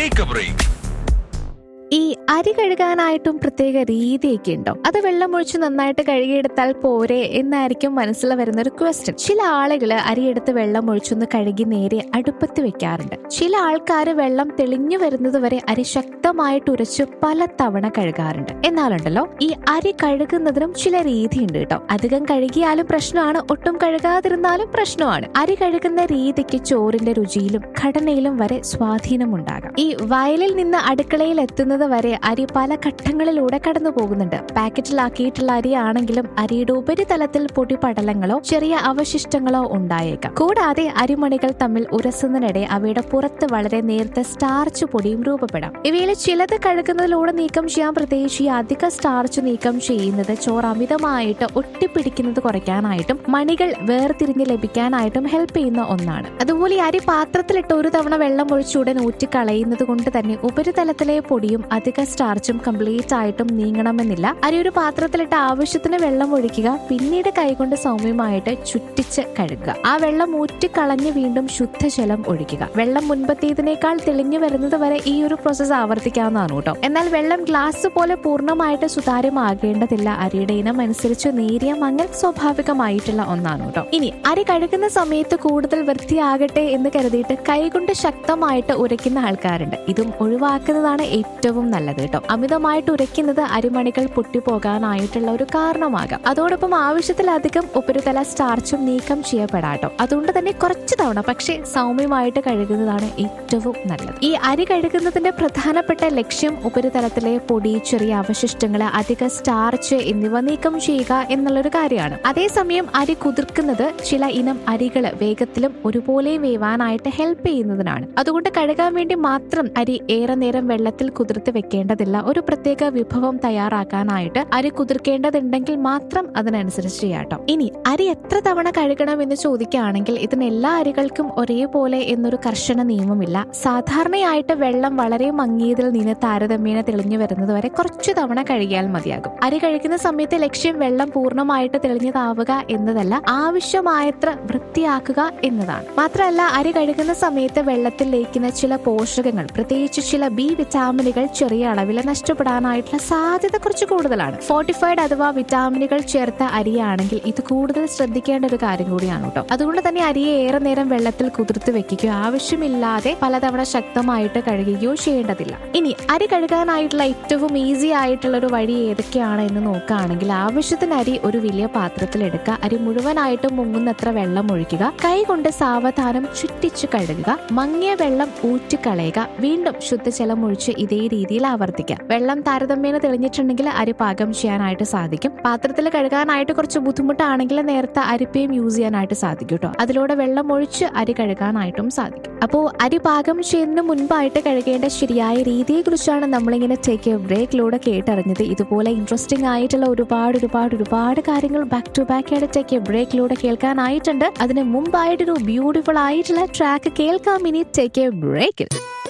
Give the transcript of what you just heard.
take A break ഈ അരി കഴുകാനായിട്ടും പ്രത്യേക രീതിയൊക്കെ ഉണ്ടോ അത് വെള്ളമൊഴിച്ച് നന്നായിട്ട് കഴുകിയെടുത്താൽ പോരെ എന്നായിരിക്കും മനസ്സിൽ വരുന്ന ഒരു ക്വസ്റ്റ്യൻ ചില ആളുകൾ അരിയെടുത്ത് വെള്ളം ഒഴിച്ചൊന്ന് കഴുകി നേരെ അടുപ്പത്ത് വെക്കാറുണ്ട് ചില ആൾക്കാർ വെള്ളം തെളിഞ്ഞു വരുന്നത് വരെ അരി ശക്തമായിട്ട് ഉരച്ച് പല തവണ കഴുകാറുണ്ട് എന്നാലുണ്ടല്ലോ ഈ അരി കഴുകുന്നതിനും ചില രീതിയുണ്ട് കേട്ടോ അധികം കഴുകിയാലും പ്രശ്നമാണ് ഒട്ടും കഴുകാതിരുന്നാലും പ്രശ്നമാണ് അരി കഴുകുന്ന രീതിക്ക് ചോറിന്റെ രുചിയിലും ഘടനയിലും വരെ സ്വാധീനമുണ്ടാകാം ഈ വയലിൽ നിന്ന് അടുക്കളയിൽ എത്തുന്നത് വരെ അരി പല ഘട്ടങ്ങളിലൂടെ കടന്നു പോകുന്നുണ്ട് പാക്കറ്റിലാക്കിയിട്ടുള്ള അരിയാണെങ്കിലും അരിയുടെ ഉപരിതലത്തിൽ പൊടിപടലങ്ങളോ ചെറിയ അവശിഷ്ടങ്ങളോ ഉണ്ടായേക്കാം കൂടാതെ അരിമണികൾ തമ്മിൽ ഉരസുന്നതിനിടെ അവയുടെ പുറത്ത് വളരെ നേർത്ത സ്റ്റാർച്ച് പൊടിയും രൂപപ്പെടാം ഇവയിൽ ചിലത് കഴുകുന്നതിലൂടെ നീക്കം ചെയ്യാൻ പ്രത്യേകിച്ച് ഈ അധിക സ്റ്റാർച്ച് നീക്കം ചെയ്യുന്നത് ചോറ് അമിതമായിട്ട് ഒട്ടിപ്പിടിക്കുന്നത് കുറയ്ക്കാനായിട്ടും മണികൾ വേർതിരിഞ്ഞ് ലഭിക്കാനായിട്ടും ഹെൽപ്പ് ചെയ്യുന്ന ഒന്നാണ് അതുപോലെ ഈ അരി പാത്രത്തിലിട്ട് ഒരു തവണ വെള്ളം ഒഴിച്ച് ഉടൻ ഊറ്റി കളയുന്നത് കൊണ്ട് തന്നെ ഉപരിതലത്തിലെ പൊടിയും അധിക സ്റ്റാർച്ചും കംപ്ലീറ്റ് ആയിട്ടും നീങ്ങണമെന്നില്ല അരി ഒരു പാത്രത്തിലിട്ട് ആവശ്യത്തിന് വെള്ളം ഒഴിക്കുക പിന്നീട് കൈകൊണ്ട് സൗമ്യമായിട്ട് ചുറ്റിച്ച് കഴുകുക ആ വെള്ളം ഊറ്റിക്കളഞ്ഞ് വീണ്ടും ശുദ്ധജലം ഒഴിക്കുക വെള്ളം മുൻപത്തേതിനേക്കാൾ തെളിഞ്ഞു വരുന്നത് വരെ ഈ ഒരു പ്രോസസ്സ് ആവർത്തിക്കാവുന്നതാണ് കേട്ടോ എന്നാൽ വെള്ളം ഗ്ലാസ് പോലെ പൂർണ്ണമായിട്ട് സുതാര്യമാകേണ്ടതില്ല അരിയുടെ ഇനം അനുസരിച്ച് നേരിയ മങ്ങൽ സ്വാഭാവികമായിട്ടുള്ള ഒന്നാണ് കേട്ടോ ഇനി അരി കഴുകുന്ന സമയത്ത് കൂടുതൽ വൃത്തിയാകട്ടെ എന്ന് കരുതിയിട്ട് കൈകൊണ്ട് ശക്തമായിട്ട് ഉരയ്ക്കുന്ന ആൾക്കാരുണ്ട് ഇതും ഒഴിവാക്കുന്നതാണ് ഏറ്റവും നല്ലത് കേട്ടോ അമിതമായിട്ട് ഉരയ്ക്കുന്നത് അരിമണികൾ പൊട്ടിപ്പോകാനായിട്ടുള്ള ഒരു കാരണമാകാം അതോടൊപ്പം ആവശ്യത്തിലധികം ഉപരിതല സ്റ്റാർച്ചും നീക്കം ചെയ്യപ്പെടാട്ടോ അതുകൊണ്ട് തന്നെ കുറച്ച് തവണ പക്ഷേ സൗമ്യമായിട്ട് കഴുകുന്നതാണ് ഏറ്റവും നല്ലത് ഈ അരി കഴുകുന്നതിന്റെ പ്രധാനപ്പെട്ട ലക്ഷ്യം ഉപരിതലത്തിലെ പൊടി ചെറിയ അവശിഷ്ടങ്ങൾ അധിക സ്റ്റാർച്ച് എന്നിവ നീക്കം ചെയ്യുക എന്നുള്ളൊരു കാര്യമാണ് അതേസമയം അരി കുതിർക്കുന്നത് ചില ഇനം അരികൾ വേഗത്തിലും ഒരുപോലെ വേവാനായിട്ട് ഹെൽപ്പ് ചെയ്യുന്നതിനാണ് അതുകൊണ്ട് കഴുകാൻ വേണ്ടി മാത്രം അരി ഏറെ നേരം വെള്ളത്തിൽ കുതിർത്ത് വെക്കേണ്ടതില്ല ഒരു പ്രത്യേക വിഭവം തയ്യാറാക്കാനായിട്ട് അരി കുതിർക്കേണ്ടതുണ്ടെങ്കിൽ മാത്രം അതിനനുസരിച്ച് ചെയ്യാട്ടോ ഇനി അരി എത്ര തവണ കഴുകണം എന്ന് ചോദിക്കുകയാണെങ്കിൽ ഇതിന് എല്ലാ അരികൾക്കും ഒരേപോലെ എന്നൊരു കർശന നിയമമില്ല സാധാരണയായിട്ട് വെള്ളം വളരെ മങ്ങിയതിൽ നിന്ന് താരതമ്യേന തെളിഞ്ഞു വരുന്നത് വരെ കുറച്ചു തവണ കഴുകിയാൽ മതിയാകും അരി കഴിക്കുന്ന സമയത്ത് ലക്ഷ്യം വെള്ളം പൂർണ്ണമായിട്ട് തെളിഞ്ഞതാവുക എന്നതല്ല ആവശ്യമായത്ര വൃത്തിയാക്കുക എന്നതാണ് മാത്രമല്ല അരി കഴുകുന്ന സമയത്ത് വെള്ളത്തിൽ ലയിക്കുന്ന ചില പോഷകങ്ങൾ പ്രത്യേകിച്ച് ചില ബി വിറ്റാമിനുകൾ ചെറിയ അളവിൽ നഷ്ടപ്പെടാനായിട്ടുള്ള സാധ്യത കുറച്ച് കൂടുതലാണ് ഫോർട്ടിഫൈഡ് അഥവാ വിറ്റാമിനുകൾ ചേർത്ത അരിയാണെങ്കിൽ ഇത് കൂടുതൽ ശ്രദ്ധിക്കേണ്ട ഒരു കാര്യം കൂടിയാണ് കേട്ടോ അതുകൊണ്ട് തന്നെ അരിയെ ഏറെ നേരം വെള്ളത്തിൽ കുതിർത്ത് വെക്കുകയോ ആവശ്യമില്ലാതെ പലതവണ ശക്തമായിട്ട് കഴുകുകയോ ചെയ്യേണ്ടതില്ല ഇനി അരി കഴുകാനായിട്ടുള്ള ഏറ്റവും ഈസി ആയിട്ടുള്ള ഒരു വഴി ഏതൊക്കെയാണ് എന്ന് നോക്കുകയാണെങ്കിൽ ആവശ്യത്തിന് അരി ഒരു വലിയ പാത്രത്തിൽ എടുക്കുക അരി മുഴുവനായിട്ടും മുങ്ങുന്നത്ര വെള്ളം ഒഴിക്കുക കൈ കൊണ്ട് സാവധാനം ചുറ്റിച്ച് കഴുകുക മങ്ങിയ വെള്ളം ഊറ്റിക്കളയുക വീണ്ടും ശുദ്ധജലം ഒഴിച്ച് ഇതേ രീതിയിൽ ആവർത്തിക്കുക വെള്ളം താരതമ്യേന തെളിഞ്ഞിട്ടുണ്ടെങ്കിൽ അരി പാകം ചെയ്യാനായിട്ട് സാധിക്കും പാത്രത്തിൽ കഴുകാനായിട്ട് കുറച്ച് ബുദ്ധിമുട്ടാണെങ്കിൽ നേരത്തെ അരിപ്പയും യൂസ് ചെയ്യാനായിട്ട് സാധിക്കും കേട്ടോ അതിലൂടെ വെള്ളം ഒഴിച്ച് അരി കഴുകാനായിട്ടും സാധിക്കും അപ്പോൾ അരി പാകം ചെയ്യുന്നതിന് മുൻപായിട്ട് കഴുകേണ്ട ശരിയായ രീതിയെ കുറിച്ചാണ് നമ്മളിങ്ങനെ ടേക്ക് എ ബ്രേക്കിലൂടെ കേട്ടറിഞ്ഞത് ഇതുപോലെ ഇൻട്രസ്റ്റിംഗ് ആയിട്ടുള്ള ഒരുപാട് ഒരുപാട് ഒരുപാട് കാര്യങ്ങൾ ബാക്ക് ടു ബാക്ക് ആയിട്ട് ടേക്ക് എ ബ്രേക്കിലൂടെ കേൾക്കാനായിട്ടുണ്ട് അതിന് മുമ്പായിട്ടൊരു ബ്യൂട്ടിഫുൾ ആയിട്ടുള്ള ട്രാക്ക് കേൾക്കാം ഇനി ടേക്ക് എ ബ്രേക്കിൽ